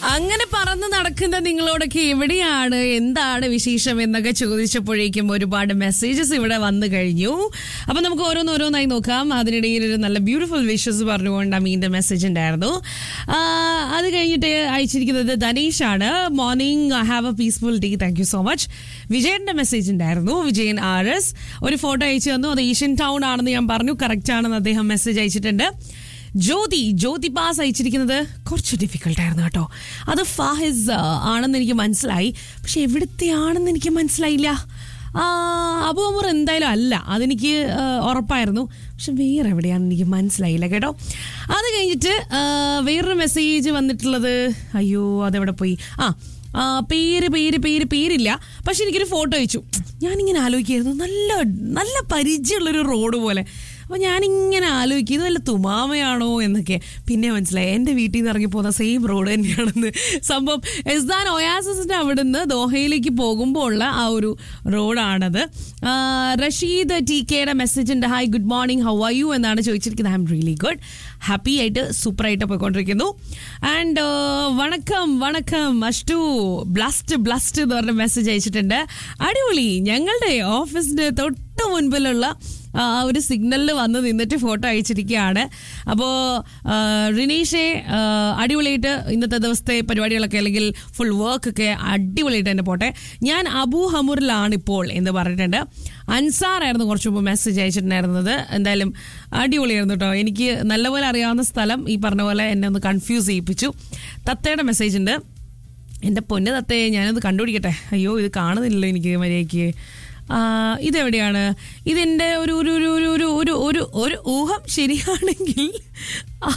അങ്ങനെ പറന്ന് നടക്കുന്ന നിങ്ങളോടൊക്കെ എവിടെയാണ് എന്താണ് വിശേഷം എന്നൊക്കെ ചോദിച്ചപ്പോഴേക്കും ഒരുപാട് മെസ്സേജസ് ഇവിടെ വന്നു കഴിഞ്ഞു അപ്പൊ നമുക്ക് ഓരോന്നോരോന്നായി നോക്കാം അതിനിടയിൽ ഒരു നല്ല ബ്യൂട്ടിഫുൾ വിഷസ് പറഞ്ഞുകൊണ്ട് അമീന്റെ മെസ്സേജ് ഉണ്ടായിരുന്നു ആ, അത് കഴിഞ്ഞിട്ട് അയച്ചിരിക്കുന്നത് ധനേഷാണ് morning have a peaceful day thank you so much വിജയന്റെ മെസ്സേജ് ഉണ്ടായിരുന്നു വിജയൻ ആർ എസ് ഒരു ഫോട്ടോ അയച്ചു തന്നു അത് ഏഷ്യൻ ടൗൺ ആണെന്ന് ഞാൻ പറഞ്ഞു കറക്റ്റ് ആണെന്ന് അദ്ദേഹം മെസ്സേജ് അയച്ചിട്ടുണ്ട് ജ്യോതി ജ്യോതി പാസ് അയച്ചിരിക്കുന്നത് കുറച്ച് ഡിഫിക്കൽട്ട് ആയിരുന്നു കേട്ടോ അത് ഫാഹിസ് ആ, ആണെന്ന് എനിക്ക് മനസ്സിലായി പക്ഷെ എവിടുത്തെയാണെന്ന് എനിക്ക് മനസ്സിലായില്ല ആ, അബു അമർ എന്തായാലും അല്ല അതെനിക്ക് ആ, ഉറപ്പായിരുന്നു പക്ഷെ വേറെ എവിടെയാണെന്ന് എനിക്ക് മനസ്സിലായില്ല കേട്ടോ അത് കഴിഞ്ഞിട്ട് ആ, വേറൊരു മെസ്സേജ് വന്നിട്ടുള്ളത് അയ്യോ അതെവിടെ പോയി ആ ആ, പേര് പേര് പേര് പേരില്ല പക്ഷെ എനിക്കൊരു ഫോട്ടോ അയച്ചു ഞാനിങ്ങനെ ആലോചിക്കായിരുന്നു നല്ല നല്ല പരിചയമുള്ളൊരു റോഡ് പോലെ അപ്പോൾ ഞാനിങ്ങനെ ആലോചിക്കും ഇത് വല്ല തുമാമയാണോ എന്നൊക്കെ പിന്നെ മനസ്സിലായി എൻ്റെ വീട്ടിൽ നിന്ന് ഇറങ്ങി പോകുന്ന സെയിം റോഡ് തന്നെയാണെന്ന് സംഭവം എസ്ദാൻ ഒയാസിന്റെ അവിടെ നിന്ന് ദോഹയിലേക്ക് പോകുമ്പോൾ ഉള്ള ആ ഒരു റോഡാണത് ആ, റഷീദ് ടി കെയുടെ മെസ്സേജ് ഉണ്ട് hi good morning how are you എന്നാണ് ചോദിച്ചിരിക്കുന്നത് I'm really good happy ആയിട്ട് സൂപ്പർ ആയിട്ട് പോയിക്കൊണ്ടിരിക്കുന്നു ആൻഡ് വണക്കം വണക്കം അഷ്ടു ബ്ലസ്റ്റ് ബ്ലസ്റ്റ് എന്ന് പറഞ്ഞ മെസ്സേജ് അയച്ചിട്ടുണ്ട് അടിപൊളി ഞങ്ങളുടെ ഓഫീസിന്റെ തൊട്ട് മുൻപിലുള്ള ആ ഒരു സിഗ്നലിൽ വന്ന് നിന്നിട്ട് ഫോട്ടോ അയച്ചിരിക്കുകയാണ് അപ്പോൾ റിനീഷെ ആ, അടിപൊളിയായിട്ട് ഇന്നത്തെ ദിവസത്തെ പരിപാടികളൊക്കെ അല്ലെങ്കിൽ ഫുൾ വർക്ക് ഒക്കെ അടിപൊളിയായിട്ട് തന്നെ പോട്ടെ ഞാൻ അബു ഹമൂറിലാണ് ഇപ്പോൾ എന്ന് പറഞ്ഞിട്ടുണ്ട് അൻസാർ ആയിരുന്നു കുറച്ച് മുമ്പ് മെസ്സേജ് അയച്ചിട്ടുണ്ടായിരുന്നത് എന്തായാലും അടിപൊളിയായിരുന്നു കേട്ടോ എനിക്ക് നല്ലപോലെ അറിയാവുന്ന സ്ഥലം ഈ പറഞ്ഞ പോലെ എന്നെ ഒന്ന് കൺഫ്യൂസ് ചെയ്യിപ്പിച്ചു തത്തയുടെ മെസ്സേജ് ഉണ്ട് എൻ്റെ പൊന്ന് തത്തയെ ഞാനത് കണ്ടുപിടിക്കട്ടെ അയ്യോ ഇത് കാണുന്നില്ലല്ലോ എനിക്ക് മര്യാദയ്ക്ക് ആ, ഇതെവിടെയാണ് ഇതിൻ്റെ ഒരു ഒരു ഒരു ഒരു ഒരു ഒരു ഒരു ഒരു ഊഹം ശരിയാണെങ്കിൽ ആ,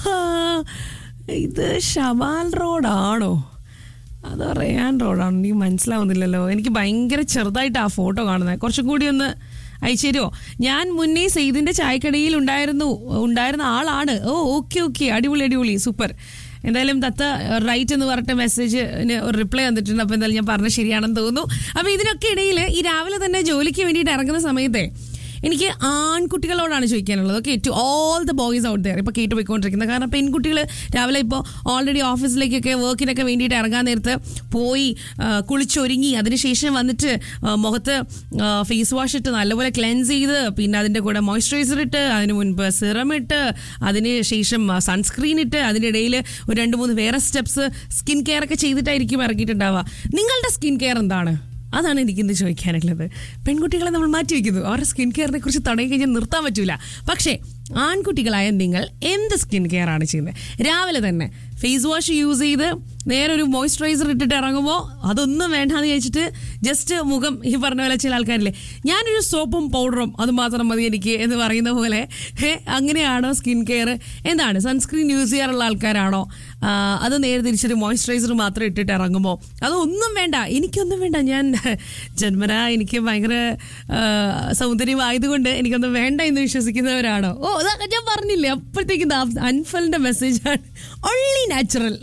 ഇത് ഷമാൽ റോഡാണോ അത് റയാൻ റോഡാണ് എനിക്ക് മനസ്സിലാവുന്നില്ലല്ലോ എനിക്ക് ഭയങ്കര ചെറുതായിട്ട് ആ ഫോട്ടോ കാണുന്നത് കുറച്ചും കൂടി ഒന്ന് അയച്ചു തരുമോ ഞാൻ മുന്നേ സെയ്തിന്റെ ചായക്കടയിൽ ഉണ്ടായിരുന്നു ഉണ്ടായിരുന്ന ആളാണ് ഓ ഓക്കെ ഓക്കെ അടിപൊളി അടിപൊളി സൂപ്പർ എന്തായാലും തത്ത റൈറ്റ് എന്ന് പറഞ്ഞിട്ട് മെസ്സേജിന് ഒരു റിപ്ലൈ വന്നിട്ടുണ്ട് അപ്പോൾ എന്തായാലും ഞാൻ പറഞ്ഞ ശരിയാണെന്ന് തോന്നുന്നു അപ്പോൾ ഇതിനൊക്കെ ഇടയിൽ ഈ രാവിലെ തന്നെ ജോലിക്ക് വേണ്ടിയിട്ട് ഇറങ്ങുന്ന സമയത്തെ എനിക്ക് ആൺകുട്ടികളോടാണ് ചോദിക്കാനുള്ളത് okay to all the boys out there ഇപ്പോൾ കേട്ട് പോയിക്കൊണ്ടിരിക്കുന്നത് കാരണം പെൺകുട്ടികൾ രാവിലെ ഇപ്പോൾ ഓൾറെഡി ഓഫീസിലേക്കൊക്കെ വർക്കിനൊക്കെ വേണ്ടിയിട്ട് ഇറങ്ങാൻ നേരത്ത് പോയി ആ, കുളിച്ചൊരുങ്ങി അതിനുശേഷം വന്നിട്ട് ആ, മുഖത്ത് ഫേസ് വാഷ് ഇട്ട് നല്ലപോലെ ക്ലെൻസ് ചെയ്ത് പിന്നെ അതിൻ്റെ കൂടെ മോയ്സ്ചറൈസർ ഇട്ട് അതിന് മുൻപ് സിറം ഇട്ട് അതിന് ശേഷം സൺസ്ക്രീൻ ഇട്ട് അതിനിടയിൽ ഒരു രണ്ട് മൂന്ന് വേറെ സ്റ്റെപ്സ് സ്കിൻ കെയർ ഒക്കെ ചെയ്തിട്ടായിരിക്കും ഇറങ്ങിയിട്ടുണ്ടാവുക നിങ്ങളുടെ സ്കിൻ കെയർ എന്താണ് അതാണ് എനിക്കിന്ന് ചോദിക്കാനുള്ളത് പെൺകുട്ടികളെ നമ്മൾ മാറ്റി വയ്ക്കുന്നു അവരുടെ സ്കിൻ കെയറിനെ കുറിച്ച് തുടങ്ങി കഴിഞ്ഞാൽ നിർത്താൻ പറ്റൂല പക്ഷേ ആൺകുട്ടികളായ നിങ്ങൾ എന്ത് സ്കിൻ കെയർ ആണ് ചെയ്യുന്നത് രാവിലെ തന്നെ ഫേസ് വാഷ് യൂസ് ചെയ്ത് നേരെ ഒരു മോയ്സ്ചറൈസർ ഇട്ടിട്ട് ഇറങ്ങുമ്പോൾ അതൊന്നും വേണ്ടാന്ന് ചോദിച്ചിട്ട് ജസ്റ്റ് മുഖം ഈ പറഞ്ഞ പോലെ ചില ആൾക്കാരില്ലേ ഞാനൊരു സോപ്പും പൗഡറും അത് മാത്രം മതി എനിക്ക് എന്ന് പറയുന്ന പോലെ ഹേ, അങ്ങനെയാണോ സ്കിൻ കെയർ എന്താണ് സൺസ്ക്രീൻ യൂസ് ചെയ്യാറുള്ള ആൾക്കാരാണോ ആ, അത് നേരെ തിരിച്ചൊരു മോയ്സ്ചറൈസർ മാത്രം ഇട്ടിട്ട് ഇറങ്ങുമ്പോൾ അതൊന്നും വേണ്ട എനിക്കൊന്നും വേണ്ട ഞാൻ ജന്മനാ എനിക്ക് ഭയങ്കര ആ, സൗന്ദര്യമായതുകൊണ്ട് എനിക്കൊന്നും വേണ്ട എന്ന് വിശ്വസിക്കുന്നവരാണോ ഓ അതൊക്കെ ഞാൻ പറഞ്ഞില്ലേ അപ്പോഴത്തേക്കും അൻഫലിന്റെ മെസ്സേജാണ് ഒള്ളി നാച്ചുറൽ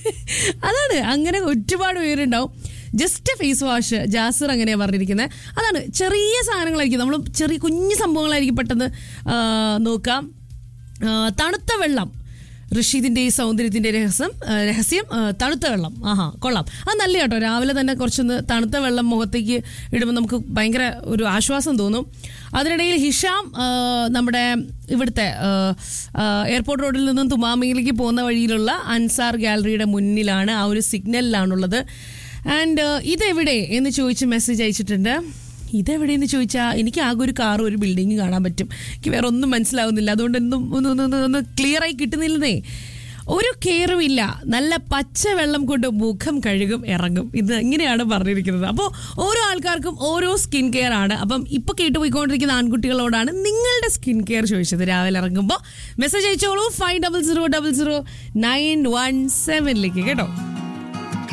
അതാണ് അങ്ങനെ ഒരുപാട് പേരുണ്ടാവും ജസ്റ്റ് ഫേസ് വാഷ് ജാസർ അങ്ങനെയാണ് പറഞ്ഞിരിക്കുന്നത് അതാണ് ചെറിയ സാധനങ്ങളായിരിക്കും നമ്മൾ ചെറിയ കുഞ്ഞു സംഭവങ്ങളായിരിക്കും പെട്ടെന്ന് ആ, നോക്കാം ആ, തണുത്ത വെള്ളം ഋഷീദിന്റെ ഈ സൗന്ദര്യത്തിന്റെ രഹസ്യം ആ, രഹസ്യം ആ, തണുത്ത വെള്ളം ആഹാ കൊള്ളാം അത് നല്ല കേട്ടോ രാവിലെ തന്നെ കുറച്ചൊന്ന് തണുത്ത വെള്ളം മുഖത്തേക്ക് ഇടുമ്പോൾ നമുക്ക് ഭയങ്കര ഒരു ആശ്വാസം തോന്നും അതിനിടയിൽ ഹിഷാം ആ, നമ്മുടെ ഇവിടുത്തെ ആ, ആ, എയർപോർട്ട് റോഡിൽ നിന്നും തുമാമയിലേക്ക് പോകുന്ന വഴിയിലുള്ള അൻസാർ ഗാലറിയുടെ മുന്നിലാണ് ആ ഒരു സിഗ്നലിലാണുള്ളത് ആൻഡ് ഇതെവിടെ എന്ന് ചോദിച്ച് മെസ്സേജ് അയച്ചിട്ടുണ്ട് ഇതെവിടെയെന്ന് ചോദിച്ചാൽ എനിക്ക് ആകെ ഒരു കാറും ഒരു ബിൽഡിംഗ് കാണാൻ പറ്റും എനിക്ക് വേറെ ഒന്നും മനസ്സിലാവുന്നില്ല അതുകൊണ്ട് ഒന്നും ഒന്ന് ഒന്ന് ഒന്ന് ഒന്ന് ക്ലിയർ ആയി കിട്ടുന്നില്ലെന്നേ ഒരു കെയറും ഇല്ല നല്ല പച്ച വെള്ളം കൊണ്ട് മുഖം കഴുകും ഇറങ്ങും ഇത് ഇങ്ങനെയാണ് പറഞ്ഞിരിക്കുന്നത് അപ്പോൾ ഓരോ ആൾക്കാർക്കും ഓരോ സ്കിൻ കെയർ ആണ് അപ്പം ഇപ്പൊ കേട്ടുപോയിക്കൊണ്ടിരിക്കുന്ന ആൺകുട്ടികളോടാണ് നിങ്ങളുടെ സ്കിൻ കെയർ ചോദിച്ചത് രാവിലെ ഇറങ്ങുമ്പോൾ മെസ്സേജ് അയച്ചോളൂ five double zero double zero nine one സെവനിലേക്ക് കേട്ടോ